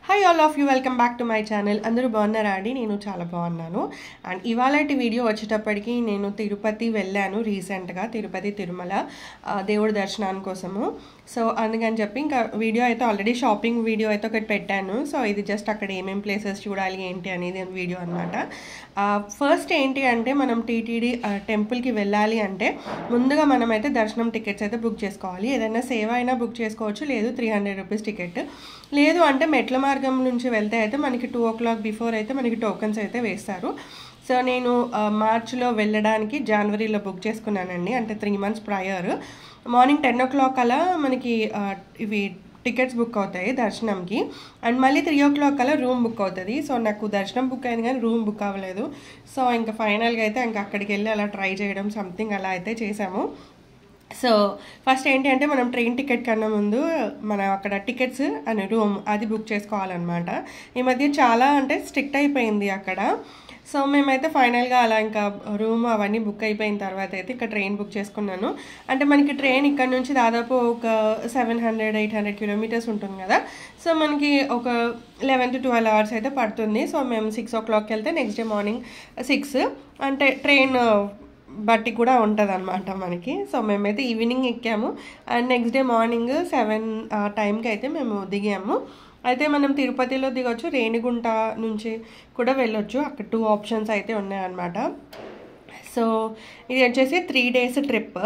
hi all of you welcome back to my channel అందరూ బాగున్నారా అండి నేను చాలా బాగున్నాను అండ్ ఇవాళటి వీడియో వచ్చేటప్పటికి నేను తిరుపతి వెళ్ళాను రీసెంట్గా తిరుపతి తిరుమల ఆ, దేవుడి దర్శనాని కోసము సో అందుకని చెప్పి ఇంకా వీడియో అయితే ఆల్రెడీ షాపింగ్ వీడియో అయితే ఒకటి పెట్టాను సో ఇది జస్ట్ అక్కడ ఏమేమి ప్లేసెస్ చూడాలి ఏంటి అనేది వీడియో అనమాట ఫస్ట్ ఏంటి అంటే మనం టీటీడీ టెంపుల్కి వెళ్ళాలి అంటే ముందుగా మనమైతే దర్శనం టికెట్స్ అయితే బుక్ చేసుకోవాలి ఏదైనా సేవ అయినా బుక్ చేసుకోవచ్చు లేదు త్రీ హండ్రెడ్ రూపీస్ టికెట్ లేదు అంటే మెట్ల మార్గం నుంచి వెళ్తే అయితే మనకి టూ ఓ క్లాక్ బిఫోర్ అయితే మనకి టోకన్స్ అయితే వేస్తారు సో నేను ఆ, మార్చ్లో వెళ్ళడానికి జనవరిలో బుక్ చేసుకున్నానండి అంటే three months prior morning ten o'clock అలా మనకి ఆ, ఇవి టికెట్స్ బుక్ అవుతాయి దర్శనంకి అండ్ మళ్ళీ త్రీ ఓ క్లాక్ అలా రూమ్ బుక్ అవుతుంది సో నాకు దర్శనం బుక్ అయింది కానీ రూమ్ బుక్ అవ్వలేదు సో ఇంకా ఫైనల్గా అయితే ఇంకా అక్కడికి వెళ్ళి అలా ట్రై చేయడం సంథింగ్ అలా అయితే చేసాము సో ఫస్ట్ ఏంటి అంటే మనం ట్రైన్ టికెట్ కన్నా ముందు మనం అక్కడ టికెట్స్ అని రూమ్ అది బుక్ చేసుకోవాలన్నమాట ఈ మధ్య చాలా అంటే స్ట్రిక్ట్ అయిపోయింది అక్కడ సో మేమైతే ఫైనల్గా అలా ఇంకా రూమ్ అవన్నీ బుక్ అయిపోయిన తర్వాత అయితే ఇక్కడ ట్రైన్ బుక్ చేసుకున్నాను అంటే మనకి ట్రైన్ ఇక్కడ నుంచి దాదాపు ఒక seven hundred eight hundred kilometres ఉంటుంది కదా సో మనకి ఒక లెవెన్ టు ట్వెల్వ్ అవర్స్ అయితే పడుతుంది సో మేము సిక్స్ ఓ క్లాక్కి వెళ్తే నెక్స్ట్ డే మార్నింగ్ సిక్స్ అంటే ట్రైన్ బట్టి కూడా ఉంటుంది అనమాట మనకి సో మేమైతే ఈవినింగ్ ఎక్కాము and next day morning seven ఆ టైంకి అయితే మేము దిగాము అయితే మనం తిరుపతిలో దిగొచ్చు రేణిగుంట నుంచి కూడా వెళ్ళొచ్చు అక్కడ టూ ఆప్షన్స్ అయితే ఉన్నాయన్నమాట సో ఇది వచ్చేసి త్రీ డేస్ ట్రిప్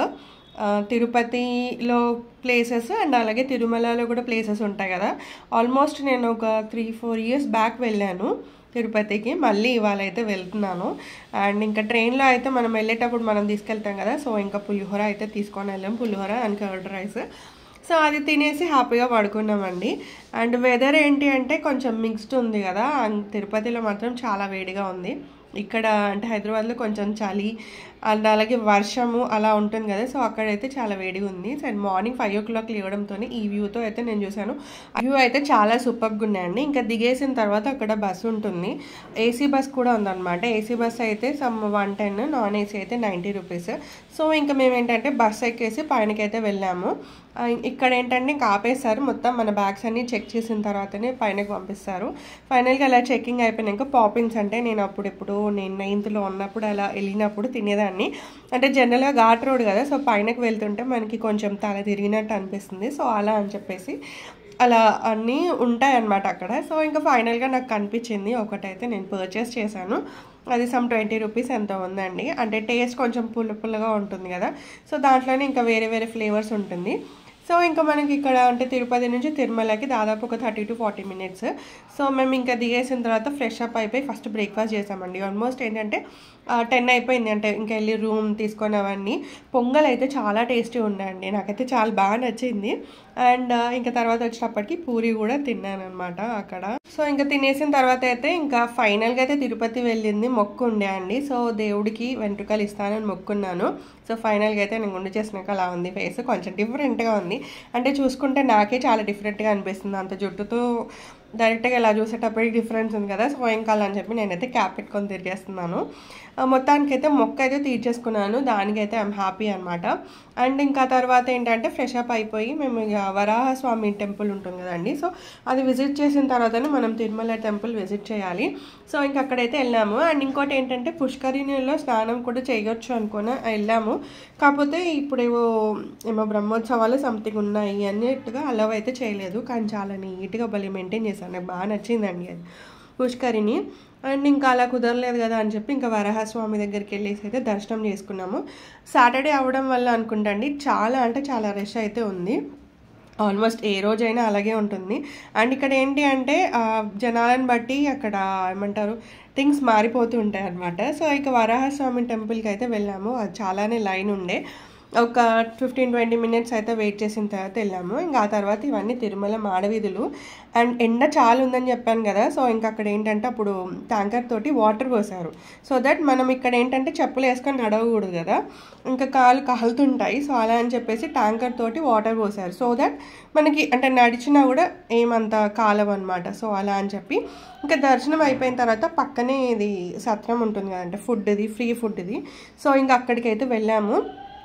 తిరుపతిలో ప్లేసెస్ అండ్ అలాగే తిరుమలలో కూడా ప్లేసెస్ ఉంటాయి కదా ఆల్మోస్ట్ నేను ఒక త్రీ ఫోర్ ఇయర్స్ బ్యాక్ వెళ్ళాను తిరుపతికి మళ్ళీ ఇవాళ అయితే వెళ్తున్నాను అండ్ ఇంకా ట్రైన్లో అయితే మనం వెళ్ళేటప్పుడు మనం తీసుకెళ్తాం కదా సో ఇంకా పులిహోర అయితే తీసుకొని వెళ్ళాం pulihora and curd rice so అది తినేసి హ్యాపీగా పడుకున్నామండి అండ్ వెదర్ ఏంటి అంటే కొంచెం మిక్స్డ్ ఉంది కదా అండ్ తిరుపతిలో మాత్రం చాలా వేడిగా ఉంది ఇక్కడ అంటే హైదరాబాద్లో కొంచెం చలి అండ్ అలాగే వర్షము అలా ఉంటుంది కదా సో అక్కడైతే చాలా వేడిగా ఉంది so morning five o'clock లేవడంతో ఈ వ్యూతో అయితే నేను చూశాను ఆ వ్యూ అయితే చాలా సూపర్గా ఉన్నాయండి ఇంకా దిగేసిన తర్వాత అక్కడ బస్సు ఉంటుంది ఏసీ బస్ కూడా ఉందన్నమాట ఏసీ బస్ అయితే some one ten non AC అయితే నైంటీ రూపీస్ సో ఇంకా మేము ఏంటంటే బస్ ఎక్కేసి పైనకైతే వెళ్ళాము ఆ, ఇక్కడ ఏంటంటే ఇంకా ఆపేస్తారు మొత్తం మన బ్యాగ్స్ అన్ని చెక్ చేసిన తర్వాతనే పైనకి పంపిస్తారు ఫైనల్గా అలా చెక్కింగ్ అయిపోయినాక పాపింగ్స్ అంటే నేను అప్పుడు ఎప్పుడు నేను నైన్త్లో ఉన్నప్పుడు అలా వెళ్ళినప్పుడు తినేదాన్ని అంటే జనరల్గా ఘాట్ రోడ్ కదా సో పైనకి వెళ్తుంటే మనకి కొంచెం తల తిరిగినట్టు అనిపిస్తుంది సో అలా అని చెప్పేసి అలా అన్నీ ఉంటాయన్నమాట అక్కడ సో ఇంకా ఫైనల్గా నాకు కనిపించింది ఒకటైతే నేను పర్చేస్ చేశాను అది సమ్ ట్వంటీ రూపీస్ ఎంతో ఉందండి అంటే టేస్ట్ కొంచెం పుల్ల పుల్లగా ఉంటుంది కదా సో దాంట్లోనే ఇంకా వేరే వేరే ఫ్లేవర్స్ ఉంటుంది సో ఇంకా మనకి ఇక్కడ అంటే తిరుపతి నుంచి తిరుమలకి దాదాపు ఒక thirty to forty minutes so మేము ఇంకా దిగేసిన తర్వాత ఫ్రెష్ అప్ అయిపోయి ఫస్ట్ బ్రేక్ఫాస్ట్ చేసామండి ఆల్మోస్ట్ ఏంటంటే టెన్ అయిపోయింది అంటే ఇంకా వెళ్ళి రూమ్ తీసుకొని అవన్నీ పొంగల్ అయితే చాలా టేస్టీ ఉందండి నాకైతే చాలా బాగా నచ్చింది అండ్ ఇంకా తర్వాత వచ్చేటప్పటికి పూరి కూడా తిన్నాను అనమాట అక్కడ సో ఇంకా తినేసిన తర్వాత అయితే ఇంకా ఫైనల్గా అయితే తిరుపతి వెళ్ళింది మొక్కు ఉండే అండి సో దేవుడికి వెంట్రుకలు ఇస్తానని మొక్కున్నాను సో ఫైనల్గా అయితే నేను గుండు చేసినాక అలా ఉంది ఫేస్ కొంచెం డిఫరెంట్గా ఉంది అంటే చూసుకుంటే నాకే చాలా డిఫరెంట్గా అనిపిస్తుంది అంత జుట్టుతో డైరెక్ట్గా ఇలా చూసేటప్పటికి డిఫరెన్స్ ఉంది కదా సో ఇంకా అలా అని చెప్పి నేనైతే క్యాప్ పెట్టుకొని తిరిగేస్తున్నాను ఆ, మొత్తానికైతే మొక్క అయితే తీర్చేసుకున్నాను దానికైతే ఐఎమ్ హ్యాపీ అనమాట అండ్ ఇంకా తర్వాత ఏంటంటే ఫ్రెష్ అప్ అయిపోయి మేము ఇక వరాహస్వామి టెంపుల్ ఉంటుంది కదండి సో అది విజిట్ చేసిన తర్వాతనే మనం తిరుమల టెంపుల్ విజిట్ చేయాలి సో ఇంకా అక్కడైతే వెళ్ళాము అండ్ ఇంకోటి ఏంటంటే పుష్కరిణిలో స్నానం కూడా చేయొచ్చు అనుకుని వెళ్ళాము కాకపోతే ఇప్పుడేవో ఏమో బ్రహ్మోత్సవాలు సంథింగ్ ఉన్నాయి అన్నట్టుగా అలవ్ అయితే చేయలేదు కానీ చాలా నీట్గా భలే మెయింటైన్ చేశాను నాకు బాగా నచ్చిందండి అది పుష్కరిని అండ్ ఇంకా అలా కుదరలేదు కదా అని చెప్పి ఇంకా వరహస్వామి దగ్గరికి వెళ్ళేసి అయితే దర్శనం చేసుకున్నాము సాటర్డే అవ్వడం వల్ల అనుకుంటండి చాలా అంటే చాలా రష్ అయితే ఉంది ఆల్మోస్ట్ ఏ రోజైనా అలాగే ఉంటుంది అండ్ ఇక్కడ ఏంటి అంటే ఆ, జనాలను బట్టి అక్కడ ఏమంటారు థింగ్స్ మారిపోతూ ఉంటాయి అనమాట సో ఇక వరాహస్వామి టెంపుల్కి అయితే వెళ్ళాము అది చాలానే లైన్ ఉండే ఒక ఫిఫ్టీన్ ట్వంటీ మినిట్స్ అయితే వెయిట్ చేసిన తర్వాత వెళ్ళాము ఇంకా ఆ తర్వాత ఇవన్నీ తిరుమల మాడవీధులు అండ్ ఎండ చాలా ఉందని చెప్పాను కదా సో ఇంకా అక్కడ ఏంటంటే అప్పుడు ట్యాంకర్ తోటి వాటర్ పోసారు సో దట్ మనం ఇక్కడ ఏంటంటే చెప్పులు వేసుకొని నడవకూడదు కదా ఇంకా కాలు కాలుతుంటాయి సో అలా అని చెప్పేసి ట్యాంకర్ తోటి వాటర్ పోసారు సో దట్ మనకి అంటే నడిచినా కూడా ఏమంత కాలం అనమాట సో అలా అని చెప్పి ఇంకా దర్శనం అయిపోయిన తర్వాత పక్కనే ఇది సత్రం ఉంటుంది కదంటే ఫుడ్ ఇది ఫ్రీ ఫుడ్ ఇది సో ఇంకా అక్కడికైతే వెళ్ళాము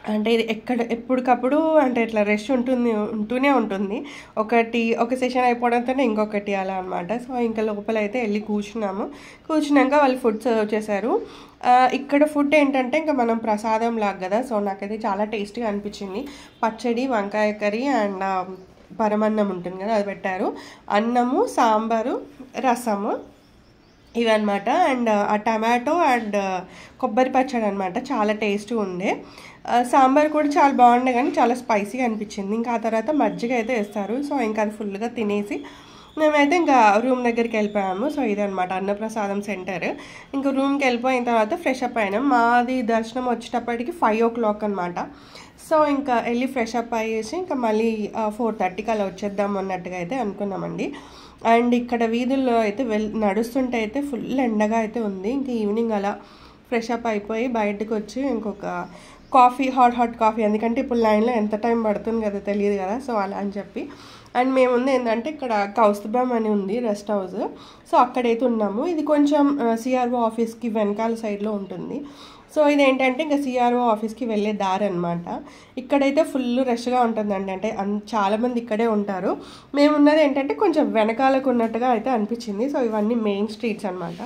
అంటే ఇది ఎక్కడ ఎప్పటికప్పుడు అంటే ఇట్లా రష్ ఉంటుంది ఉంటూనే ఉంటుంది ఒకటి ఒక సెషన్ అయిపోవడంతోనే ఇంకొకటి అలా అనమాట సో ఇంకా లోపల అయితే వెళ్ళి కూర్చున్నాము కూర్చున్నాక వాళ్ళు ఫుడ్ సర్వ్ చేశారు ఆ, ఇక్కడ ఫుడ్ ఏంటంటే ఇంకా మనం ప్రసాదం లాగా కదా సో నాకైతే చాలా టేస్టీగా అనిపించింది పచ్చడి వంకాయ కర్రీ అండ్ ఆ, పరమన్నం ఉంటుంది కదా అది పెట్టారు అన్నము సాంబారు రసము ఇవన్నమాట అండ్ ఆ టమాటో అండ్ కొబ్బరి పచ్చడి అనమాట చాలా టేస్ట్ ఉండే ఆ, సాంబార్ కూడా చాలా బాగుండే కానీ చాలా స్పైసీగా అనిపించింది ఇంకా ఆ తర్వాత మజ్జిగ అయితే వేస్తారు సో ఇంకా అది ఫుల్గా తినేసి మేమైతే ఇంకా రూమ్ దగ్గరికి వెళ్ళిపోయాము సో ఇదనమాట అన్నప్రసాదం సెంటర్ ఇంకా రూమ్కి వెళ్ళిపోయిన తర్వాత ఫ్రెష్ అప్ అయినాం మాది దర్శనం వచ్చేటప్పటికి ఫైవ్ ఓ క్లాక్ అనమాట సో ఇంకా వెళ్ళి ఫ్రెష్ అప్ అయ్యేసి ఇంకా మళ్ళీ ఫోర్ థర్టీకి అలా వచ్చేద్దాం అన్నట్టుగా అయితే అనుకున్నామండి అండ్ ఇక్కడ వీధుల్లో అయితే వెల్ నడుస్తుంటే అయితే ఫుల్ ఎండగా అయితే ఉంది ఇంక ఈవినింగ్ అలా ఫ్రెష్ అప్ అయిపోయి బయటకు వచ్చి ఇంకొక కాఫీ హాట్ హాట్ కాఫీ ఎందుకంటే ఇప్పుడు లైన్లో ఎంత టైం పడుతుంది కదా తెలియదు కదా సో అలా అని చెప్పి అండ్ మేముంది ఏంటంటే ఇక్కడ కౌస్తుభం అని ఉంది రెస్ట్ హౌస్ సో అక్కడైతే ఉన్నాము ఇది కొంచెం సిఆర్ఓ ఆఫీస్కి వెనకాల సైడ్లో ఉంటుంది సో ఇది ఏంటంటే ఇంకా సిఆర్ఓ ఆఫీస్కి వెళ్ళే దారి అనమాట ఇక్కడైతే ఫుల్ రష్గా ఉంటుందండి అంటే అన్ చాలామంది ఇక్కడే ఉంటారు మేమున్నది ఏంటంటే కొంచెం వెనకాలకు ఉన్నట్టుగా అయితే అనిపించింది సో ఇవన్నీ మెయిన్ స్ట్రీట్స్ అనమాట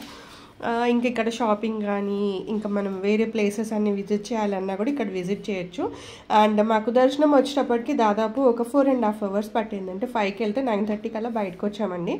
ఇంక ఇక్కడ షాపింగ్ కానీ ఇంకా మనం వేరే ప్లేసెస్ అన్ని విజిట్ చేయాలన్నా కూడా ఇక్కడ విజిట్ చేయొచ్చు అండ్ మాకు దర్శనం వచ్చేటప్పటికి దాదాపు ఒక ఫోర్ అండ్ హాఫ్ అవర్స్ పట్టింది అంటే ఫైవ్కి వెళ్తే నైన్ థర్టీ కల్లా బయటకు వచ్చామండి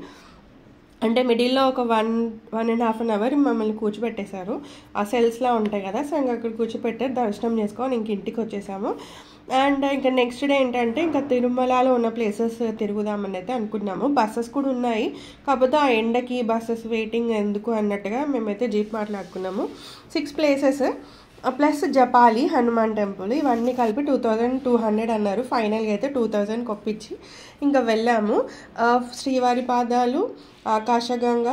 అంటే మిడిల్లో ఒక one one and half an hour మమ్మల్ని కూర్చోబెట్టేశారు ఆ సెల్స్లా ఉంటాయి కదా సో ఇంకా అక్కడ కూర్చోబెట్టే దర్శనం చేసుకొని ఇంక ఇంటికి వచ్చేసాము అండ్ ఇంకా నెక్స్ట్ డే ఏంటంటే ఇంకా తిరుమలలో ఉన్న ప్లేసెస్ తిరుగుదామని అయితే అనుకున్నాము బస్సెస్ కూడా ఉన్నాయి కాకపోతే ఆ ఎండకి బస్సెస్ వెయిటింగ్ ఎందుకు అన్నట్టుగా మేమైతే జీప్ మాట్లాడుకున్నాము six places plus Japali Hanuman temple ఇవన్నీ కలిపి టూ థౌజండ్ టూ హండ్రెడ్ అన్నారు ఫైనల్గా అయితే టూ థౌజండ్ కొప్పించి ఇంకా వెళ్ళాము ఆ, శ్రీవారి పాదాలు ఆకాశగంగా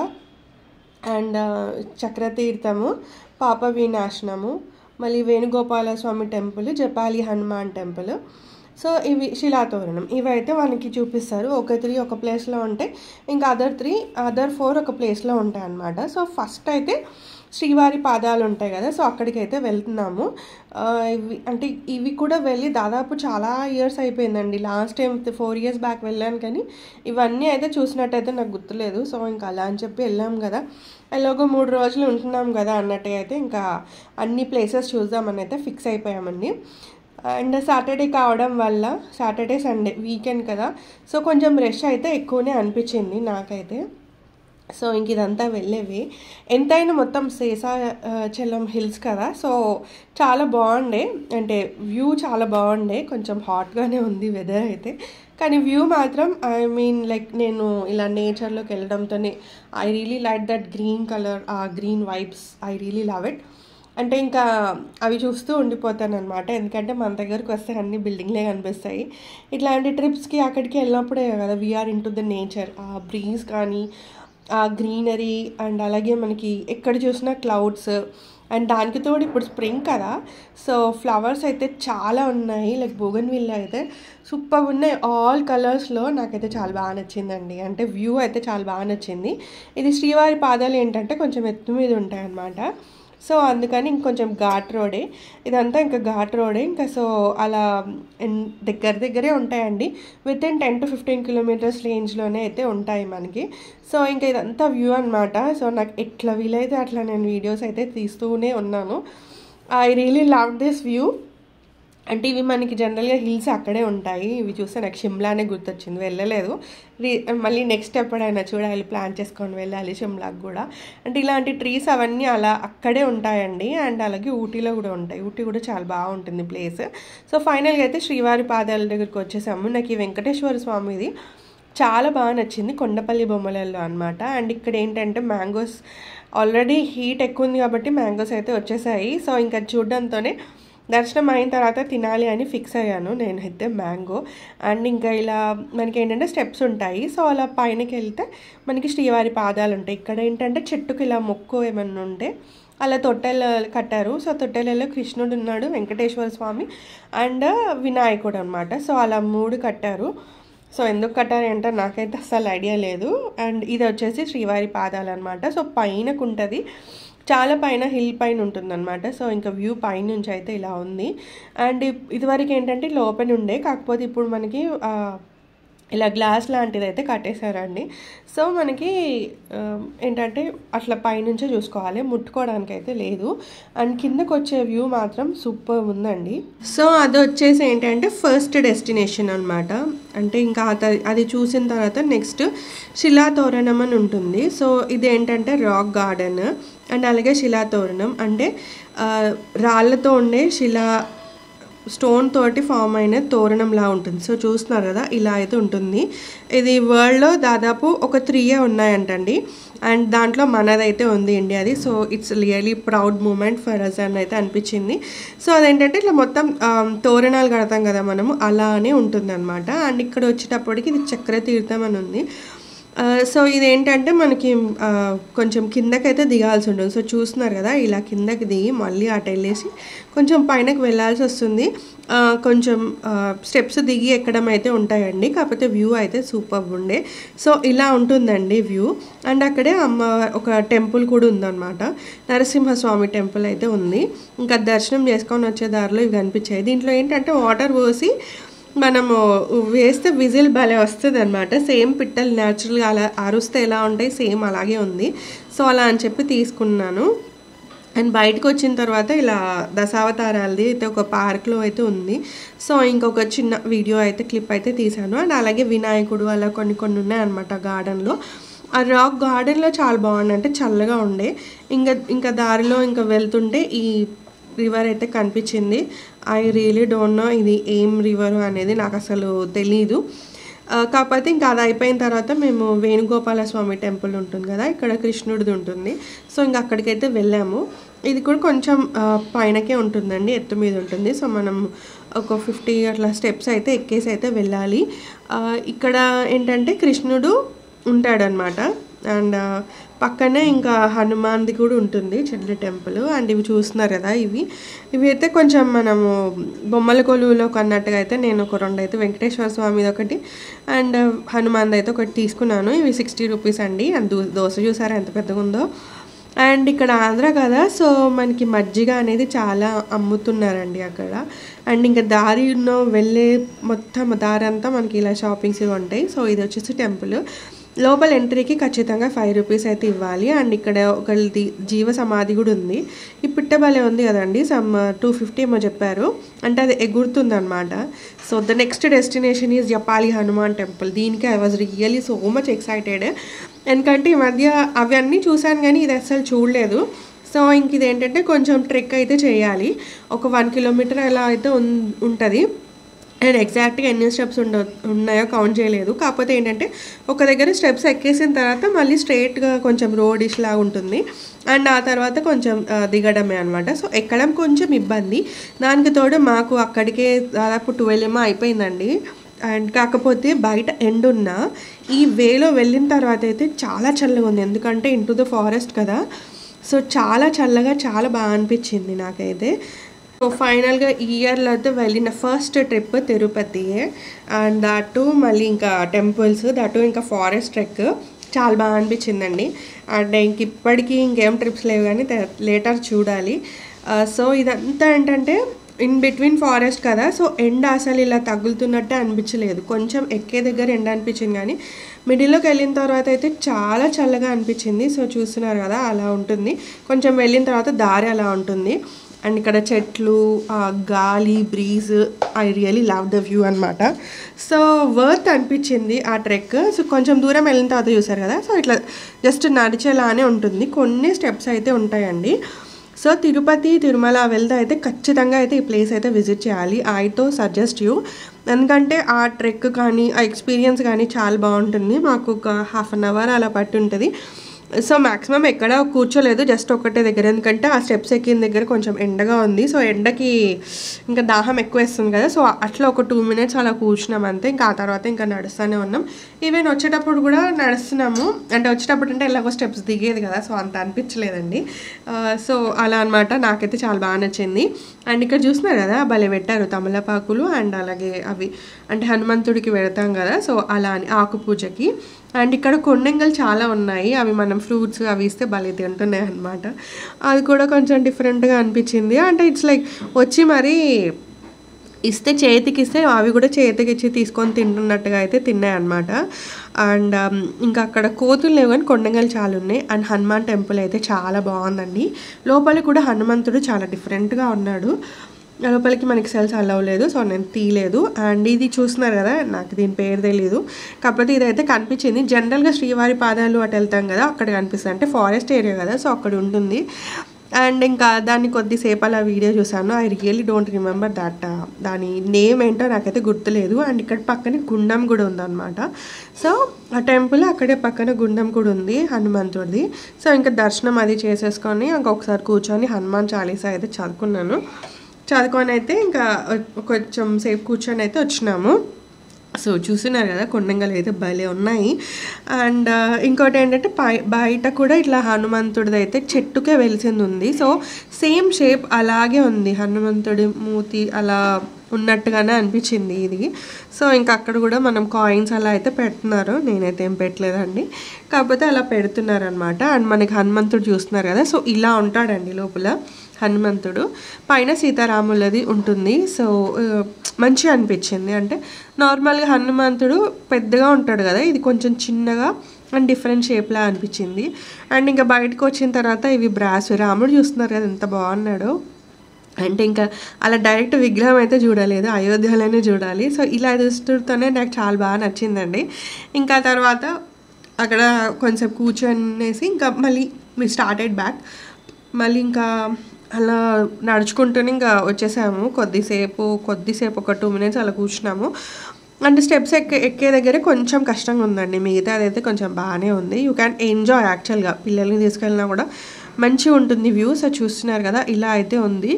అండ్ చక్రతీర్థము పాప వినాశనము మళ్ళీ Venugopala Swamy temple Japali Hanuman temple so ఇవి శిలాతోరణం ఇవైతే మనకి చూపిస్తారు ఒక త్రీ ఒక ప్లేస్లో ఉంటాయి ఇంకా అదర్ త్రీ అదర్ ఫోర్ ఒక ప్లేస్లో ఉంటాయి అన్నమాట సో ఫస్ట్ అయితే శ్రీవారి పాదాలు ఉంటాయి కదా సో అక్కడికి అయితే వెళ్తున్నాము ఆ, ఇవి అంటే ఇవి కూడా వెళ్ళి దాదాపు చాలా ఇయర్స్ అయిపోయిందండి last time four years back వెళ్ళాను కానీ ఇవన్నీ అయితే చూసినట్టయితే నాకు గుర్తులేదు సో ఇంకా అలా అని చెప్పి వెళ్ళాం కదా ఎలాగో మూడు రోజులు ఉంటున్నాం కదా అన్నట్టుగా అయితే ఇంకా అన్ని ప్లేసెస్ చూద్దామని అయితే ఫిక్స్ అయిపోయామండి అండ్ సాటర్డే కావడం వల్ల సాటర్డే సండే వీకెండ్ కదా సో కొంచెం రష్ అయితే ఎక్కువనే అనిపించింది నాకైతే సో ఇంక ఇదంతా వెళ్ళేవి ఎంతైనా మొత్తం శేషాచలం హిల్స్ కదా సో చాలా బాగుండే అంటే వ్యూ చాలా బాగుండే కొంచెం హాట్గానే ఉంది వెదర్ అయితే కానీ వ్యూ మాత్రం ఐ మీన్ లైక్ నేను ఇలా నేచర్లోకి వెళ్ళడంతోనే I really like that green colour ఆ green vibes I really love it అంటే ఇంకా అవి చూస్తూ ఉండిపోతాను అనమాట ఎందుకంటే మన దగ్గరకు వస్తే అన్ని బిల్డింగ్లే కనిపిస్తాయి ఇట్లాంటి ట్రిప్స్కి అక్కడికి వెళ్ళినప్పుడే కదా we're into the nature ఆ బ్రీజ్ కానీ ఆ గ్రీనరీ అండ్ అలాగే మనకి ఎక్కడ చూసినా క్లౌడ్స్ అండ్ దానికి తోడు ఇప్పుడు స్ప్రింగ్ కదా సో ఫ్లవర్స్ అయితే చాలా ఉన్నాయి లైక్ బోగన్ విల్ అయితే సూపర్ ఉన్నాయి ఆల్ కలర్స్లో నాకైతే చాలా బాగా నచ్చిందండి అంటే వ్యూ అయితే చాలా బాగా నచ్చింది ఇది శ్రీవారి పాదాలు ఏంటంటే కొంచెం ఎత్తు మీద ఉంటాయి అన్నమాట సో అందుకని ఇంకొంచెం ఘాట్ రోడే ఇదంతా ఇంకా ఘాట్ రోడే ఇంకా సో అలా ఎన్- దగ్గర దగ్గరే ఉంటాయండి within ten to fifteen kilometres రేంజ్లోనే అయితే ఉంటాయి మనకి సో ఇంకా ఇదంతా వ్యూ అనమాట సో నాకు ఎట్లా వీలైతే అట్లా నేను వీడియోస్ అయితే తీస్తూనే ఉన్నాను I really love this view అంటే ఇవి మనకి జనరల్గా హిల్స్ అక్కడే ఉంటాయి ఇవి చూస్తే నాకు షిమ్లానే గుర్తొచ్చింది వెళ్ళలేదు రీ మళ్ళీ నెక్స్ట్ ఎప్పుడైనా చూడాలి ప్లాన్ చేసుకొని వెళ్ళాలి షిమ్లాకి కూడా అంటే ఇలాంటి ట్రీస్ అవన్నీ అలా అక్కడే ఉంటాయండి అండ్ అలాగే ఊటీలో కూడా ఉంటాయి ఊటీ కూడా చాలా బాగుంటుంది ప్లేస్ సో ఫైనల్గా అయితే శ్రీవారి పాదాల దగ్గరికి వచ్చేసాము నాకు ఈ వెంకటేశ్వర స్వామిది చాలా బాగా నచ్చింది కొండపల్లి బొమ్మలలో అనమాట అండ్ ఇక్కడ ఏంటంటే మ్యాంగోస్ ఆల్రెడీ హీట్ ఎక్కువ ఉంది కాబట్టి మ్యాంగోస్ అయితే వచ్చేసాయి సో ఇంకా చూడడంతోనే దర్శనం అయిన తర్వాత తినాలి అని ఫిక్స్ అయ్యాను నేనైతే మ్యాంగో అండ్ ఇంకా ఇలా మనకి ఏంటంటే స్టెప్స్ ఉంటాయి సో అలా పైనకి వెళ్తే మనకి శ్రీవారి పాదాలు ఉంటాయి ఇక్కడ ఏంటంటే చెట్టుకి ఇలా మొక్కు ఏమన్నా ఉంటే అలా తొట్టెలు కట్టారు సో తొట్టెలలో కృష్ణుడు ఉన్నాడు వెంకటేశ్వర స్వామి అండ్ వినాయకుడు అనమాట సో అలా మూడు కట్టారు సో ఎందుకు కట్టారు అంటే నాకైతే అస్సలు ఐడియా లేదు అండ్ ఇది వచ్చేసి శ్రీవారి పాదాలు అనమాట సో పైనకు ఉంటుంది చాలా పైన హిల్ పైన ఉంటుందన్నమాట సో ఇంకా వ్యూ పైనుంచి అయితే ఇలా ఉంది అండ్ ఇదివరకు ఏంటంటే ఇట్లా ఓపెన్ ఉండే కాకపోతే ఇప్పుడు మనకి ఆ, ఇలా గ్లాస్ లాంటిది అయితే కట్టేశారండి సో మనకి ఆ, ఏంటంటే అట్లా పైనుంచే చూసుకోవాలి ముట్టుకోవడానికి అయితే లేదు అండ్ కిందకు వచ్చే వ్యూ మాత్రం సూపర్ ఉందండి సో అది వచ్చేసి ఏంటంటే ఫస్ట్ డెస్టినేషన్ అనమాట అంటే ఇంకా అత- అది చూసిన తర్వాత నెక్స్ట్ శిలాతోరణం అని ఉంటుంది సో ఇది ఏంటంటే రాక్ గార్డెన్ అండ్ అలాగే శిలాతోరణం అంటే ఆ, రాళ్ళతో ఉండే శిలా స్టోన్ తోటి ఫామ్ అయిన తోరణంలా ఉంటుంది సో చూస్తున్నారు కదా ఇలా అయితే ఉంటుంది ఇది వరల్డ్లో దాదాపు ఒక త్రీ ఉన్నాయంటండి అండ్ దాంట్లో మనదైతే ఉంది ఇండియాది so it's really proud moment for us అని అయితే అనిపించింది సో అదేంటంటే ఇట్లా మొత్తం ఆ, తోరణాలు కడతాం కదా మనము అలానే ఉంటుంది అనమాట అండ్ ఇక్కడ వచ్చేటప్పటికి ఇది చక్ర తీర్థం అని ఉంది ఆ, సో ఇదేంటంటే మనకి ఆ, కొంచెం కిందకైతే దిగాల్సి ఉంటుంది సో చూస్తున్నారు కదా ఇలా కిందకి దిగి మళ్ళీ అటు వెళ్ళేసి కొంచెం పైనకి వెళ్ళాల్సి వస్తుంది ఆ, కొంచెం స్టెప్స్ దిగి ఎక్కడం అయితే ఉంటాయండి కాకపోతే వ్యూ అయితే సూపర్ ఉండే సో ఇలా ఉంటుందండి వ్యూ అండ్ అక్కడే అమ్మ ఒక టెంపుల్ కూడా ఉందన్నమాట నరసింహస్వామి టెంపుల్ అయితే ఉంది ఇంకా దర్శనం చేసుకొని వచ్చే దారిలో ఇవి కనిపించాయి దీంట్లో ఏంటంటే వాటర్ పోసి మనము వేస్తే విజిల్ భలే వస్తుంది అనమాట సేమ్ పిట్టలు న్యాచురల్గా అలా అరుస్తే ఎలా ఉంటాయి సేమ్ అలాగే ఉంది సో అలా అని చెప్పి తీసుకున్నాను అండ్ బయటకు వచ్చిన తర్వాత ఇలా దశావతారాలది అయితే ఒక పార్క్లో అయితే ఉంది సో ఇంకొక చిన్న వీడియో అయితే క్లిప్ అయితే తీశాను అండ్ అలాగే వినాయకుడు అలా కొన్ని కొన్ని ఉన్నాయన్నమాట గార్డెన్లో ఆ రాక్ గార్డెన్లో చాలా బాగుంది అంటే చల్లగా ఉండే ఇంకా ఇంకా దారిలో ఇంకా వెళ్తుంటే ఈ రివర్ అయితే కనిపించింది ఐ రియలీ డోంట్ నో ఇది ఏం రివర్ అనేది నాకు అసలు తెలీదు ఆ, కాకపోతే ఇంకా అది అయిపోయిన తర్వాత మేము వేణుగోపాల స్వామి టెంపుల్ ఉంటుంది కదా ఇక్కడ కృష్ణుడిది ఉంటుంది సో ఇంకా అక్కడికైతే వెళ్ళాము ఇది కూడా కొంచెం ఆ, పైనకే ఉంటుందండి ఎత్తు మీద ఉంటుంది సో మనం ఒక ఫిఫ్టీ అట్లా స్టెప్స్ అయితే ఎక్కేసి అయితే వెళ్ళాలి ఆ, ఇక్కడ ఏంటంటే కృష్ణుడు ఉంటాడనమాట అండ్ ఆ, పక్కనే ఇంకా హనుమాన్ది కూడా ఉంటుంది చెట్ల టెంపుల్ అండ్ ఇవి చూస్తున్నారు కదా ఇవి ఇవి అయితే కొంచెం మనము బొమ్మల కొలువులో కొన్నట్టుగా అయితే నేను ఒక రెండు అయితే వెంకటేశ్వర స్వామిది ఒకటి అండ్ హనుమాన్ది అయితే ఒకటి తీసుకున్నాను ఇవి సిక్స్టీ రూపీస్ అండి అండ్ దో- దోశ చూసారా ఎంత పెద్దగా ఉందో అండ్ ఇక్కడ ఆంధ్ర కదా సో మనకి మజ్జిగ అనేది చాలా అమ్ముతున్నారండి అక్కడ అండ్ ఇంకా దారిలో వెళ్ళే మొత్తం దారి అంతా మనకి ఇలా షాపింగ్స్ ఇవి ఉంటాయి సో ఇది వచ్చేసి టెంపుల్ లోపల ఎంట్రీకి ఖచ్చితంగా ఫైవ్ రూపీస్ అయితే ఇవ్వాలి అండ్ ఇక్కడ ఒకళ్ళది జీవ సమాధి కూడా ఉంది ఈ పిట్టబలే ఉంది కదండి సమ్ టూ ఫిఫ్టీ ఏమో చెప్పారు అంటే అది ఎగురుతుందన్నమాట so the next destination is Japali Hanuman temple దీనికి I was really so much excited ఎందుకంటే ఈ మధ్య అవన్నీ చూశాను కానీ ఇది అస్సలు చూడలేదు సో ఇంక ఇది ఏంటంటే కొంచెం ట్రెక్ అయితే చేయాలి ఒక వన్ కిలోమీటర్ అలా అయితే ఉన్ ఉంటుంది అండ్ ఎగ్జాక్ట్గా ఎన్ని స్టెప్స్ ఉండ ఉన్నాయో కౌంట్ చేయలేదు కాకపోతే ఏంటంటే ఒక దగ్గర స్టెప్స్ ఎక్కేసిన తర్వాత మళ్ళీ స్ట్రైట్గా కొంచెం రోడ్ ఇష్లా ఉంటుంది అండ్ ఆ తర్వాత కొంచెం ఆ, దిగడమే అనమాట సో ఎక్కడం కొంచెం ఇబ్బంది దానికి తోడు మాకు అక్కడికే దాదాపు ట్వెల్వ్ ఏమో అయిపోయిందండి అండ్ కాకపోతే బయట ఎండ్ ఉన్న ఈ వేలో వెళ్ళిన తర్వాత అయితే చాలా చల్లగా ఉంది ఎందుకంటే ఇంటూ ద ఫారెస్ట్ కదా సో చాలా చల్లగా చాలా బాగా అనిపించింది నాకైతే సో ఫైనల్గా ఈ ఇయర్లో అయితే వెళ్ళిన ఫస్ట్ ట్రిప్ తిరుపతియే అండ్ దటు మళ్ళీ ఇంకా టెంపుల్స్ దటు ఇంకా ఫారెస్ట్ ట్రెక్ చాలా బాగా అనిపించిందండి అండ్ ఇంక ఇప్పటికీ ఇంకేం ట్రిప్స్ లేవు కానీ లేటర్ చూడాలి సో ఇదంతా ఏంటంటే ఇన్ బిట్వీన్ ఫారెస్ట్ కదా సో ఎండ అసలు ఇలా తగులుతున్నట్టే అనిపించలేదు కొంచెం ఎక్కే దగ్గర ఎండ అనిపించింది కానీ మిడిల్లోకి వెళ్ళిన తర్వాత అయితే చాలా చల్లగా అనిపించింది సో చూస్తున్నారు కదా అలా ఉంటుంది కొంచెం వెళ్ళిన తర్వాత దారి అలా ఉంటుంది అండ్ ఇక్కడ చెట్లు ఆ గాలి breeze I really love the view అనమాట సో వర్త్ అనిపించింది ఆ ట్రెక్ సో కొంచెం దూరం వెళ్ళిన తర్వాత చూసారు కదా సో ఇట్లా జస్ట్ నడిచేలానే ఉంటుంది కొన్ని స్టెప్స్ అయితే ఉంటాయండి సో తిరుపతి తిరుమల వెళ్తే అయితే ఖచ్చితంగా అయితే ఈ ప్లేస్ అయితే విజిట్ చేయాలి ఐతో సజెస్ట్ యూ ఎందుకంటే ఆ ట్రెక్ కానీ ఆ ఎక్స్పీరియన్స్ కానీ చాలా బాగుంటుంది మాకు ఒక హాఫ్ అన్ అవర్ అలా పట్టి ఉంటుంది సో మ్యాక్సిమం ఎక్కడ కూర్చోలేదు జస్ట్ ఒకటే దగ్గర ఎందుకంటే ఆ స్టెప్స్ ఎక్కిన దగ్గర కొంచెం ఎండగా ఉంది సో ఎండకి ఇంకా దాహం ఎక్కువ వేస్తుంది కదా సో అట్లా ఒక టూ మినిట్స్ అలా కూర్చున్నాం అంతే ఇంకా ఆ తర్వాత ఇంకా నడుస్తూనే ఉన్నాం ఈవెన్ వచ్చేటప్పుడు కూడా నడుస్తున్నాము అంటే వచ్చేటప్పుడు అంటే ఎలాగో స్టెప్స్ దిగేది కదా సో అంత అనిపించలేదండి సో అలా అనమాట నాకైతే చాలా బాగా నచ్చింది అండ్ ఇక్కడ చూస్తున్నారు కదా భలే పెట్టారు తమలపాకులు అండ్ అలాగే అవి అంటే హనుమంతుడికి పెడతాం కదా సో అలా అని ఆకు పూజకి అండ్ ఇక్కడ కొండంగలు చాలా ఉన్నాయి అవి మనం ఫ్రూట్స్ అవి ఇస్తే భలే తింటున్నాయి అనమాట అది కూడా కొంచెం డిఫరెంట్గా అనిపించింది అంటే ఇట్స్ లైక్ వచ్చి మరి ఇస్తే చేతికి ఇస్తే అవి కూడా చేతికి ఇచ్చి తీసుకొని తింటున్నట్టుగా అయితే తిన్నాయి అనమాట అండ్ ఇంకా అక్కడ కోతులు లేవు కానీ కొండంగలు చాలా ఉన్నాయి అండ్ హనుమాన్ టెంపుల్ అయితే చాలా బాగుందండి లోపల కూడా హనుమంతుడు చాలా డిఫరెంట్గా ఉన్నాడు లోపలికి మనకి సెల్స్ అలవ్ లేదు సో నేను తీయలేదు అండ్ ఇది చూస్తున్నారు కదా నాకు దీని పేరు తెలియదు కాకపోతే ఇదైతే కనిపించింది జనరల్గా శ్రీవారి పాదాలు అటు వెళ్తాం కదా అక్కడ కనిపిస్తుంది అంటే ఫారెస్ట్ ఏరియా కదా సో అక్కడ ఉంటుంది అండ్ ఇంకా దాన్ని కొద్దిసేపు అలా వీడియో చూసాను I really don't remember that దాని నేమ్ ఏంటో నాకైతే గుర్తులేదు అండ్ ఇక్కడ పక్కనే గుండం కూడా ఉందన్నమాట సో ఆ టెంపుల్ అక్కడే పక్కన గుండం కూడా ఉంది హనుమంతుడిది సో ఇంకా దర్శనం అది చేసేసుకొని ఇంకొకసారి కూర్చొని హనుమాన్ చాలీసా అయితే చదువుకున్నాను చదువుకొని అయితే ఇంకా కొంచెం సేపు కూర్చొని అయితే వచ్చినాము సో చూస్తున్నారు కదా కొండంగలు అయితే భలే ఉన్నాయి అండ్ ఇంకోటి ఏంటంటే పై బయట కూడా ఇట్లా హనుమంతుడిది అయితే చెట్టుకే వెలిసింది ఉంది సో సేమ్ షేప్ అలాగే ఉంది హనుమంతుడి మూతి అలా ఉన్నట్టుగానే అనిపించింది ఇది సో ఇంకా అక్కడ కూడా మనం కాయిన్స్ అలా అయితే పెడుతున్నారు నేనైతే ఏం పెట్టలేదండి కాకపోతే అలా పెడుతున్నారు అనమాట అండ్ మనకి హనుమంతుడు చూస్తున్నారు కదా సో ఇలా ఉంటాడండి లోపల హనుమంతుడు పైన సీతారాములది ఉంటుంది సో ఆ, మంచిగా అనిపించింది అంటే నార్మల్గా హనుమంతుడు పెద్దగా ఉంటాడు కదా ఇది కొంచెం చిన్నగా అండ్ డిఫరెంట్ షేప్లా అనిపించింది అండ్ ఇంకా బయటకు వచ్చిన తర్వాత ఇవి బ్రాస్ రాముడు చూస్తున్నారు కదా ఎంత బాగున్నాడో అంటే ఇంకా అలా డైరెక్ట్ విగ్రహం అయితే చూడలేదు అయోధ్యలోనే చూడాలి సో ఇలా చూస్తూనే నాకు చాలా బాగా నచ్చిందండి ఇంకా తర్వాత అక్కడ కొంచెం కూర్చొనేసి ఇంకా మళ్ళీ మీ స్టార్టెడ్ బ్యాక్ మళ్ళీ ఇంకా అలా నడుచుకుంటూనే ఇంకా వచ్చేసాము కొద్దిసేపు కొద్దిసేపు ఒక టూ మినిట్స్ అలా కూర్చున్నాము అంటే స్టెప్స్ ఎక్కే ఎక్కే దగ్గరే కొంచెం కష్టంగా ఉందండి మిగతా అదైతే కొంచెం బాగానే ఉంది యూ క్యాన్ ఎంజాయ్ యాక్చువల్గా పిల్లల్ని తీసుకెళ్ళినా కూడా మంచిగా ఉంటుంది వ్యూ సో చూస్తున్నారు కదా ఇలా అయితే ఉంది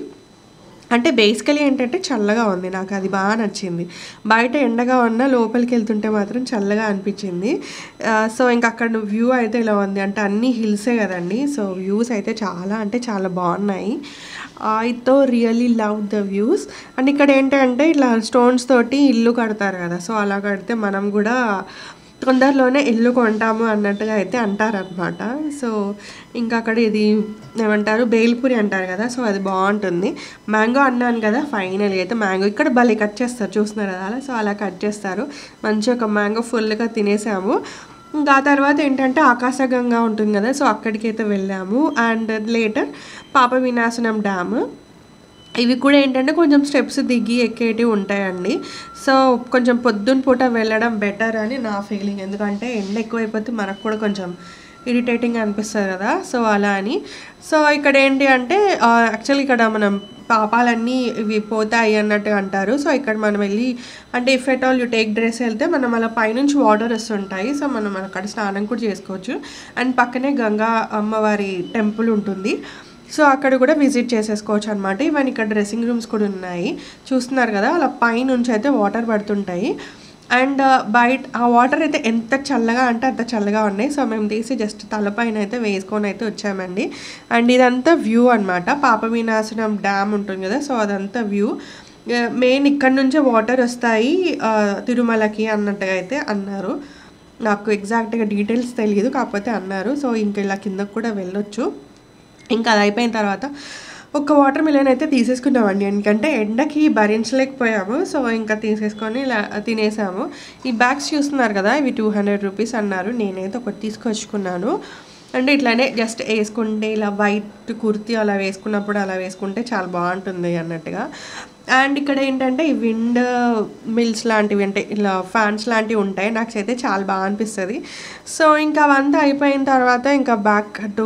అంటే బేసికలీ ఏంటంటే చల్లగా ఉంది నాకు అది బాగా నచ్చింది బయట ఎండగా ఉన్న లోపలికి వెళ్తుంటే మాత్రం చల్లగా అనిపించింది ఆ, సో ఇంకా అక్కడ వ్యూ అయితే ఇలా ఉంది అంటే అన్ని హిల్సే కదండి సో వ్యూస్ అయితే చాలా అంటే చాలా బాగున్నాయి I too really love the views and ఇక్కడ ఏంటంటే ఇట్లా స్టోన్స్ తోటి ఇల్లు కడతారు కదా సో అలా కడితే మనం కూడా తొందరలోనే ఇల్లు కొంటాము అన్నట్టుగా అయితే అంటారనమాట సో ఇంకా అక్కడ ఇది ఏమంటారు బేల్పూరి అంటారు కదా సో అది బాగుంటుంది మ్యాంగో అన్నాను కదా ఫైనల్గా అయితే మ్యాంగో ఇక్కడ భలే కట్ చేస్తారు చూస్తున్నారు కదా అలా సో అలా కట్ చేస్తారు మంచి ఒక మ్యాంగో ఫుల్గా తినేసాము ఇంకా ఆ తర్వాత ఏంటంటే ఆకాశగంగా ఉంటుంది కదా సో అక్కడికి అయితే వెళ్ళాము అండ్ లేటర్ పాప వినాశనం డ్యామ్ ఇవి కూడా ఏంటంటే కొంచెం స్టెప్స్ దిగి ఎక్కేటివి ఉంటాయండి సో కొంచెం పొద్దున్న పూట వెళ్ళడం బెటర్ అని నా ఫీలింగ్ ఎందుకంటే ఎండ ఎక్కువైపోతే మనకు కూడా కొంచెం ఇరిటేటింగ్ అనిపిస్తుంది కదా సో అలా అని సో ఇక్కడ ఏంటి అంటే యాక్చువల్లీ ఇక్కడ మనం పాపాలన్నీ ఇవి పోతాయి అన్నట్టు అంటారు సో ఇక్కడ మనం వెళ్ళి అంటే if at all you take dress వెళ్తే మనం అలా పైనుంచి వాటర్ వస్తుంటాయి సో మనం అక్కడ స్నానం కూడా చేసుకోవచ్చు అండ్ పక్కనే గంగా అమ్మవారి టెంపుల్ ఉంటుంది సో అక్కడ కూడా విజిట్ చేసేసుకోవచ్చు అనమాట ఈవెన్ ఇక్కడ డ్రెస్సింగ్ రూమ్స్ కూడా ఉన్నాయి చూస్తున్నారు కదా అలా పైనుంచి అయితే వాటర్ పడుతుంటాయి అండ్ బయట ఆ వాటర్ అయితే ఎంత చల్లగా అంటే అంత చల్లగా ఉన్నాయి సో మేము తీసి జస్ట్ తలపైన అయితే వేసుకొని అయితే వచ్చామండి అండ్ ఇదంతా వ్యూ అనమాట పాప వినాశనం డ్యామ్ ఉంటుంది కదా సో అదంతా వ్యూ మెయిన్ ఇక్కడ నుంచే వాటర్ వస్తాయి ఆ, తిరుమలకి అన్నట్టుగా అయితే అన్నారు నాకు ఎగ్జాక్ట్గా డీటెయిల్స్ తెలియదు కాకపోతే అన్నారు సో ఇంకా ఇలా కిందకు కూడా వెళ్ళొచ్చు ఇంకా అది అయిపోయిన తర్వాత ఒక వాటర్ మిలన్ అయితే తీసేసుకున్నామండి ఎందుకంటే ఎండకి భరించలేకపోయాము సో ఇంకా తీసేసుకొని ఇలా తినేసాము ఈ బ్యాగ్స్ చూస్తున్నారు కదా ఇవి టూ హండ్రెడ్ రూపీస్ అన్నారు నేనైతే ఒకటి తీసుకొచ్చుకున్నాను అంటే ఇట్లానే జస్ట్ వేసుకుంటే ఇలా వైట్ కుర్తీ అలా వేసుకున్నప్పుడు అలా వేసుకుంటే చాలా బాగుంటుంది అన్నట్టుగా అండ్ ఇక్కడ ఏంటంటే ఈ విండ్ మిల్స్ లాంటివి అంటే ఇలా ఫ్యాన్స్ లాంటివి ఉంటాయి నాకు అయితే చాలా బాగా అనిపిస్తుంది సో ఇంకా అవంతా అయిపోయిన తర్వాత ఇంకా బ్యాక్ టు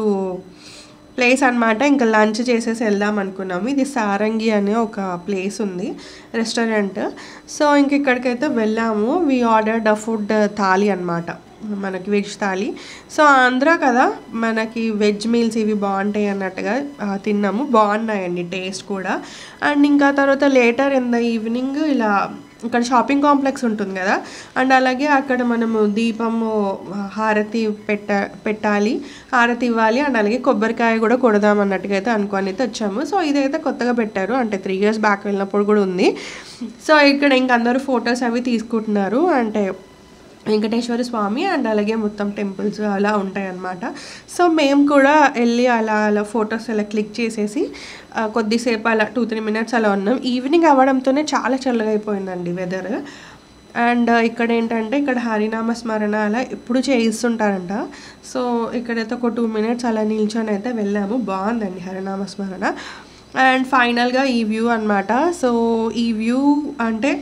ప్లేస్ అన్నమాట ఇంకా లంచ్ చేసేసి వెళ్దాం అనుకున్నాము ఇది సారంగి అనే ఒక ప్లేస్ ఉంది రెస్టారెంట్ సో ఇంక ఇక్కడికైతే వెళ్ళాము we ordered a food thali అన్నమాట మనకి వెజ్ థాలీ సో ఆంధ్ర కదా మనకి వెజ్ మీల్స్ ఇవి బాగుంటాయి అన్నట్టుగా ఆ, తిన్నాము బాగున్నాయండి టేస్ట్ కూడా అండ్ ఇంకా తర్వాత లేటర్ ఇన్ ద ఈవినింగ్ ఇలా ఇక్కడ షాపింగ్ కాంప్లెక్స్ ఉంటుంది కదా అండ్ అలాగే అక్కడ మనము దీపము హారతి పెట్ట పెట్టాలి హారతి ఇవ్వాలి అండ్ అలాగే కొబ్బరికాయ కూడా కొడదాం అన్నట్టుగా అయితే అనుకొని అయితే వచ్చాము సో ఇదైతే కొత్తగా పెట్టారు అంటే త్రీ ఇయర్స్ బ్యాక్ వెళ్ళినప్పుడు కూడా ఉంది సో ఇక్కడ ఇంక అందరూ ఫొటోస్ అవి తీసుకుంటున్నారు అంటే వెంకటేశ్వర స్వామి అండ్ అలాగే మొత్తం టెంపుల్స్ అలా ఉంటాయి అన్నమాట సో మేము కూడా వెళ్ళి అలా అలా ఫొటోస్ అలా క్లిక్ చేసేసి ఆ, కొద్దిసేపు అలా టూ త్రీ మినిట్స్ అలా ఉన్నాం ఈవినింగ్ అవ్వడంతోనే చాలా చల్లగా అయిపోయిందండి వెదర్ అండ్ ఇక్కడ ఏంటంటే ఇక్కడ హరినామ స్మరణ అలా ఎప్పుడు చేయిస్తుంటారంట సో ఇక్కడైతే ఒక టూ మినిట్స్ అలా నిల్చొని అయితే వెళ్ళాము బాగుందండి హరినామ స్మరణ అండ్ ఫైనల్గా ఈ వ్యూ అన్నమాట సో ఈ వ్యూ అంటే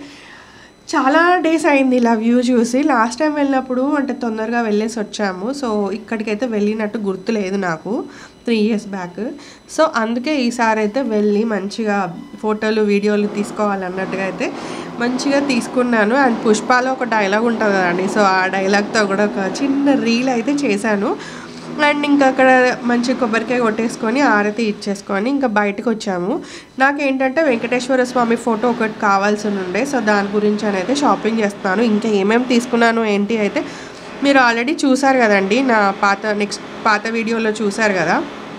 చాలా డేస్ అయింది ఇలా వ్యూ చూసి లాస్ట్ టైం వెళ్ళినప్పుడు అంటే తొందరగా వెళ్ళేసి వచ్చాము సో ఇక్కడికైతే వెళ్ళినట్టు గుర్తులేదు నాకు త్రీ ఇయర్స్ బ్యాక్ సో అందుకే ఈసారి అయితే వెళ్ళి మంచిగా ఫోటోలు వీడియోలు తీసుకోవాలన్నట్టుగా అయితే మంచిగా తీసుకున్నాను అండ్ పుష్పాలో ఒక డైలాగ్ ఉంటుంది కదండి సో ఆ డైలాగ్తో కూడా ఒక చిన్న రీల్ అయితే చేశాను అండ్ ఇంకా అక్కడ మంచి కొబ్బరికాయ కొట్టేసుకొని ఆరతి ఇచ్చేసుకొని ఇంకా బయటకు వచ్చాము నాకేంటంటే వెంకటేశ్వర స్వామి ఫోటో ఒకటి కావాల్సి ఉండే సో దాని గురించి అని అయితే షాపింగ్ చేస్తున్నాను ఇంకా ఏమేమి తీసుకున్నాను ఏంటి అయితే మీరు ఆల్రెడీ చూసారు కదండి నా పాత నెక్స్ట్ పాత వీడియోలో చూసారు కదా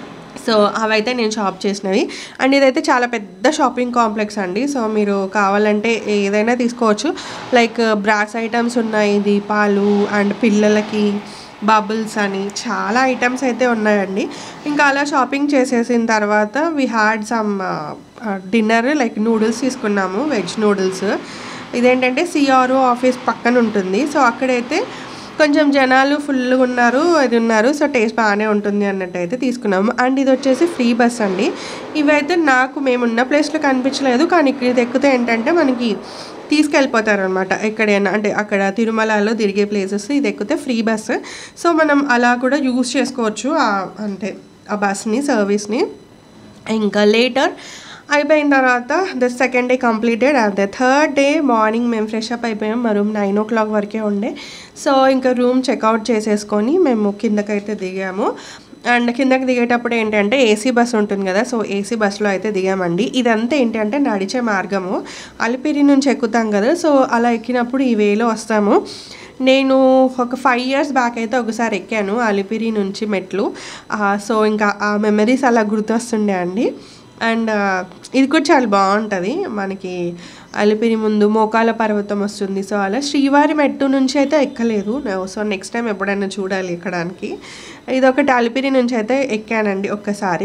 సో అవైతే నేను షాప్ చేసినవి అండ్ ఇదైతే చాలా పెద్ద షాపింగ్ కాంప్లెక్స్ అండి సో మీరు కావాలంటే ఏదైనా తీసుకోవచ్చు లైక్ బ్రాస్ ఐటమ్స్ ఉన్నాయి దీపాలు అండ్ పిల్లలకి బబుల్స్ అని చాలా ఐటమ్స్ అయితే ఉన్నాయండి ఇంకా అలా షాపింగ్ చేసేసిన తర్వాత we had some dinner like noodles తీసుకున్నాము వెజ్ నూడిల్స్ ఇదేంటంటే సిఆర్ఓ ఆఫీస్ పక్కన ఉంటుంది సో అక్కడైతే కొంచెం జనాలు ఫుల్గా ఉన్నారు అది ఉన్నారు సో టేస్ట్ బాగానే ఉంటుంది అన్నట్టు అయితే తీసుకున్నాము అండ్ ఇది వచ్చేసి ఫ్రీ బస్ అండి ఇవైతే నాకు మేము ఉన్న ప్లేస్లో కనిపించలేదు కానీ ఇక్కడ ఇది ఎక్కితే ఏంటంటే మనకి తీసుకెళ్ళిపోతారు అనమాట ఎక్కడైనా అంటే అక్కడ తిరుమలలో తిరిగే ప్లేసెస్ ఇది ఎక్కితే ఫ్రీ బస్ సో మనం అలా కూడా యూస్ చేసుకోవచ్చు ఆ- అంటే ఆ బస్ని సర్వీస్ని ఇంకా లేటర్ అయిపోయిన తర్వాత the second day completed and the third day morning మేము ఫ్రెష్ అప్ అయిపోయాం మా రూమ్ నైన్ ఓ క్లాక్ వరకే ఉండే సో ఇంకా రూమ్ చెక్అవుట్ చేసేసుకొని మేము కిందకైతే దిగాము అండ్ కిందకి దిగేటప్పుడు ఏంటంటే ఏసీ బస్ ఉంటుంది కదా సో ఏసీ బస్సులో అయితే దిగామండి ఇదంతా ఏంటంటే నడిచే మార్గము అలిపిరి నుంచి ఎక్కుతాం కదా సో అలా ఎక్కినప్పుడు ఈ వేలో వస్తాము నేను ఒక ఫైవ్ ఇయర్స్ బ్యాక్ అయితే ఒకసారి ఎక్కాను అలిపిరి నుంచి మెట్లు ఆ, సో ఇంకా ఆ మెమరీస్ అలా గుర్తొస్తుండే అండి అండ్ ఇది కూడా చాలా బాగుంటుంది మనకి అలిపిరి ముందు మోకాల పర్వతం వస్తుంది సో అలా శ్రీవారి మెట్టు నుంచి అయితే ఎక్కలేదు సో నెక్స్ట్ టైం ఎప్పుడైనా చూడాలి ఎక్కడానికి ఇది ఒకటి అలిపిరి నుంచి అయితే ఎక్కానండి ఒక్కసారి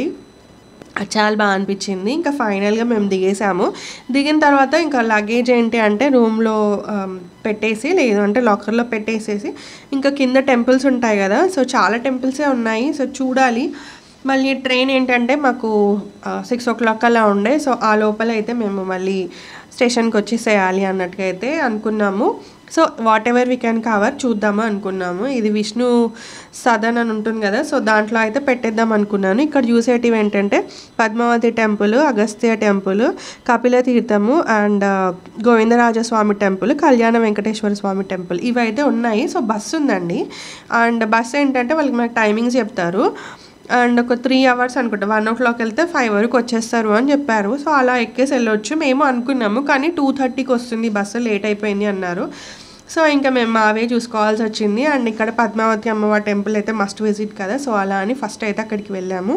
అది చాలా బాగా అనిపించింది ఇంకా ఫైనల్గా మేము దిగేసాము దిగిన తర్వాత ఇంకా లగేజ్ ఏంటి అంటే రూమ్లో పెట్టేసి లేదు అంటే లాకర్లో పెట్టేసేసి ఇంకా కింద టెంపుల్స్ ఉంటాయి కదా సో చాలా టెంపుల్సే ఉన్నాయి సో చూడాలి మళ్ళీ ట్రైన్ ఏంటంటే మాకు సిక్స్ ఓ క్లాక్ అలా ఉండే సో ఆ లోపల అయితే మేము మళ్ళీ స్టేషన్కి వచ్చేసేయాలి అన్నట్టుగా అయితే అనుకున్నాము so whatever we can cover చూద్దాము అనుకున్నాము ఇది విష్ణు సదన్ అని ఉంటుంది కదా సో దాంట్లో అయితే పెట్టేద్దాం అనుకున్నాను ఇక్కడ చూసేటివి ఏంటంటే పద్మావతి టెంపుల్ అగస్త్య టెంపుల్ కపిల తీర్థము అండ్ గోవిందరాజస్వామి టెంపుల్ కళ్యాణ వెంకటేశ్వర స్వామి టెంపుల్ ఇవి అయితే ఉన్నాయి సో బస్సు ఉందండి అండ్ బస్సు ఏంటంటే వాళ్ళకి మనకి టైమింగ్స్ చెప్తారు అండ్ ఒక త్రీ అవర్స్ అనుకుంటా వన్ ఓ క్లాక్ వెళ్తే ఫైవ్ వరకు వచ్చేస్తారు అని చెప్పారు సో అలా ఎక్కేసి వెళ్ళొచ్చు మేము అనుకున్నాము కానీ టూ థర్టీకి వస్తుంది బస్సు లేట్ అయిపోయింది అన్నారు సో ఇంకా మేము మావే చూసుకోవాల్సి వచ్చింది అండ్ ఇక్కడ పద్మావతి అమ్మవారి టెంపుల్ అయితే మస్ట్ విజిట్ కదా సో అలా అని ఫస్ట్ అయితే అక్కడికి వెళ్ళాము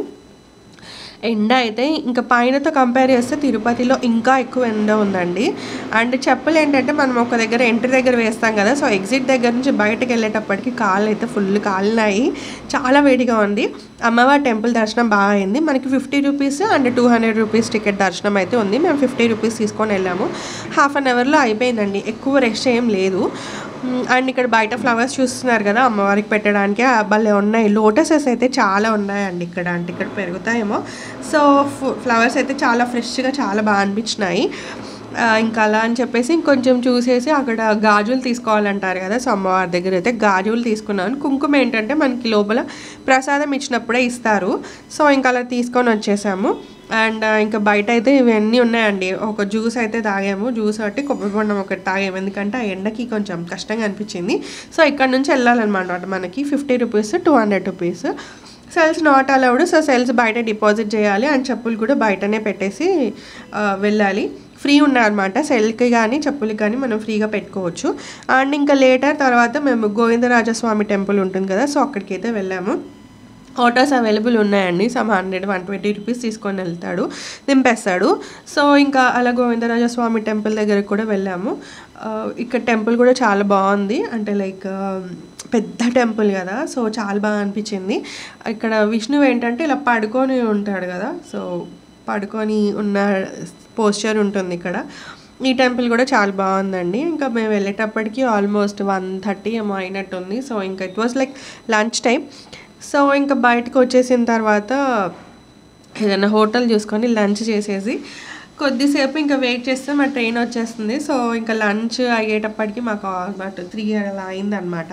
ఎండ అయితే ఇంకా పైనతో కంపేర్ చేస్తే తిరుపతిలో ఇంకా ఎక్కువ ఎండ ఉందండి అండ్ చెప్పులు ఏంటంటే మనం ఒక దగ్గర ఎంట్రీ దగ్గర వేస్తాం కదా సో ఎగ్జిట్ దగ్గర నుంచి బయటకు వెళ్ళేటప్పటికి కాళ్ళు అయితే ఫుల్ కాలినాయి చాలా వేడిగా ఉంది అమ్మవారి టెంపుల్ దర్శనం బాగా అయింది మనకి fifty rupees and two hundred rupees ticket దర్శనం అయితే ఉంది మేము ఫిఫ్టీ రూపీస్ తీసుకొని వెళ్ళాము హాఫ్ అన్ అవర్లో అయిపోయిందండి ఎక్కువ రష్ ఏం లేదు మ్, అండ్ ఇక్కడ బయట ఫ్లవర్స్ చూస్తున్నారు కదా అమ్మవారికి పెట్టడానికి ఆ భలే ఉన్నాయి లోటసెస్ అయితే చాలా ఉన్నాయండి ఇక్కడ అంటే ఇక్కడ పెరుగుతాయేమో సో ఫ్లవర్స్ అయితే చాలా ఫ్రెష్గా చాలా బాగా అనిపించినాయి ఆ, ఇంకా అలా అని చెప్పేసి ఇంకొంచెం చూసేసి అక్కడ గాజులు తీసుకోవాలంటారు కదా సో అమ్మవారి దగ్గర అయితే గాజులు తీసుకున్నాను కుంకుమ ఏంటంటే మనకి లోపల ప్రసాదం ఇచ్చినప్పుడే ఇస్తారు సో ఇంకా అలా తీసుకొని వచ్చేసాము అండ్ ఇంకా బయట అయితే ఇవన్నీ ఉన్నాయండి ఒక జ్యూస్ అయితే తాగాము జ్యూస్ ఒకటి కొబ్బరి బొండం ఒకటి తాగాము ఎందుకంటే ఆ ఎండకి కొంచెం కష్టంగా అనిపించింది సో ఇక్కడ నుంచి వెళ్ళాలన్నమాట మనకి fifty rupees two hundred rupees cells not allowed so cells బయట డిపాజిట్ చేయాలి అండ్ చెప్పులు కూడా బయటనే పెట్టేసి ఆ, వెళ్ళాలి ఫ్రీ ఉన్నాయన్నమాట సెల్కి కానీ చెప్పులకి కానీ మనం ఫ్రీగా పెట్టుకోవచ్చు అండ్ ఇంకా లేటర్ తర్వాత మేము గోవిందరాజస్వామి టెంపుల్ ఉంటుంది కదా సో అక్కడికి అయితే వెళ్ళాము ఆటోస్ అవైలబుల్ ఉన్నాయండి some hundred one twenty rupees తీసుకొని వెళ్తాడు దింపేస్తాడు సో ఇంకా అలా గోవిందరాజ స్వామి టెంపుల్ దగ్గరికి కూడా వెళ్ళాము ఆ, ఇక్కడ టెంపుల్ కూడా చాలా బాగుంది అంటే లైక్ పెద్ద టెంపుల్ కదా సో చాలా బాగా అనిపించింది ఇక్కడ విష్ణువు ఏంటంటే ఇలా పడుకొని ఉంటాడు కదా సో పడుకొని ఉన్న పోస్చర్ ఉంటుంది ఇక్కడ ఈ టెంపుల్ కూడా చాలా బాగుందండి ఇంకా మేము వెళ్ళేటప్పటికి ఆల్మోస్ట్ వన్ థర్టీ ఏమో అయినట్టుంది సో ఇంకా it was like lunch time so ఇంకా బయటకు వచ్చేసిన తర్వాత ఏదైనా హోటల్ చూసుకొని లంచ్ చేసేసి కొద్దిసేపు ఇంకా వెయిట్ చేస్తే మా ట్రైన్ వచ్చేస్తుంది సో ఇంకా లంచ్ అయ్యేటప్పటికి మాకు ఆల్మోస్ట్ త్రీ అలా అయిందనమాట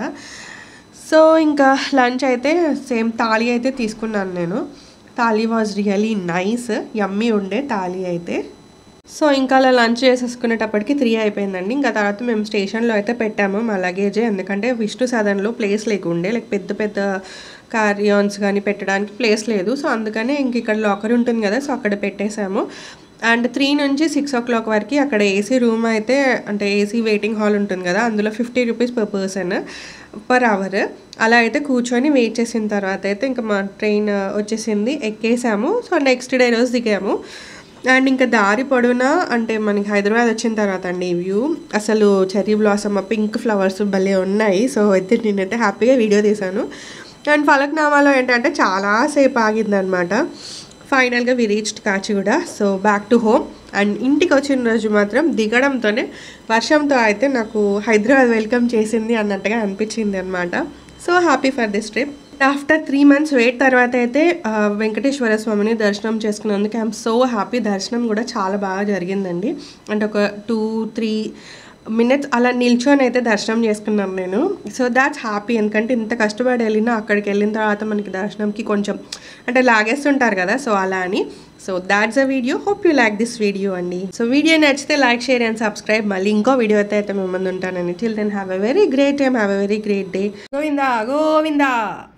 సో ఇంకా లంచ్ అయితే సేమ్ థాలీ అయితే తీసుకున్నాను నేను thali was really nice yummy ఉండే థాలీ అయితే సో ఇంకా అలా లంచ్ చేసేసుకునేటప్పటికి త్రీ అయిపోయిందండి ఇంకా తర్వాత మేము స్టేషన్లో అయితే పెట్టాము మా లగేజ్ ఎందుకంటే విష్ణు సదన్లో ప్లేస్ లేకుండే లైక్ పెద్ద పెద్ద కార్యాన్స్ కానీ పెట్టడానికి ప్లేస్ లేదు సో అందుకనే ఇంక ఇక్కడ లాకర్ ఉంటుంది కదా సో అక్కడ పెట్టేశాము అండ్ త్రీ నుంచి సిక్స్ ఓ క్లాక్ వరకు అక్కడ ఏసీ రూమ్ అయితే అంటే ఏసీ వెయిటింగ్ హాల్ ఉంటుంది కదా అందులో fifty rupees per person per hour అలా అయితే కూర్చొని వెయిట్ చేసిన తర్వాత అయితే ఇంకా మా ట్రైన్ వచ్చేసింది ఎక్కేసాము సో నెక్స్ట్ డే రోజు దిగాము అండ్ ఇంకా దారి పొడవునా అంటే మనకి హైదరాబాద్ వచ్చిన తర్వాత అండి వ్యూ అసలు చెర్రీ బ్లాసమ్ పింక్ ఫ్లవర్స్ భలే ఉన్నాయి సో అయితే నేనైతే హ్యాపీగా వీడియో తీశాను అండ్ ఫలక్నామాలో ఏంటంటే చాలాసేపు ఆగిందనమాట ఫైనల్గా we reached Kacheguda so back to home and ఇంటికి వచ్చిన రోజు మాత్రం దిగడంతోనే వర్షంతో అయితే నాకు హైదరాబాద్ వెల్కమ్ చేసింది అన్నట్టుగా అనిపించింది అనమాట so happy for this trip after three months wait తర్వాత అయితే ఆ, వెంకటేశ్వర స్వామిని దర్శనం చేసుకున్నందుకు ఐఎమ్ సో హ్యాపీ దర్శనం కూడా చాలా బాగా జరిగిందండి అంటే ఒక టూ త్రీ మినిట్స్ అలా నిల్చొని అయితే దర్శనం చేసుకున్నాను నేను సో దాట్స్ హ్యాపీ ఎందుకంటే ఇంత కష్టపడి వెళ్ళినా అక్కడికి వెళ్ళిన తర్వాత మనకి దర్శనంకి కొంచెం అంటే లాగేస్తుంటారు కదా సో అలా అని so that's a video hope you like this video అండి సో వీడియో నచ్చితే లైక్ షేర్ అండ్ సబ్స్క్రైబ్ మళ్ళీ ఇంకో వీడియో అయితే అయితే మేము ముందు ఉంటానండి till then have a very great time have a very great day Govinda Govinda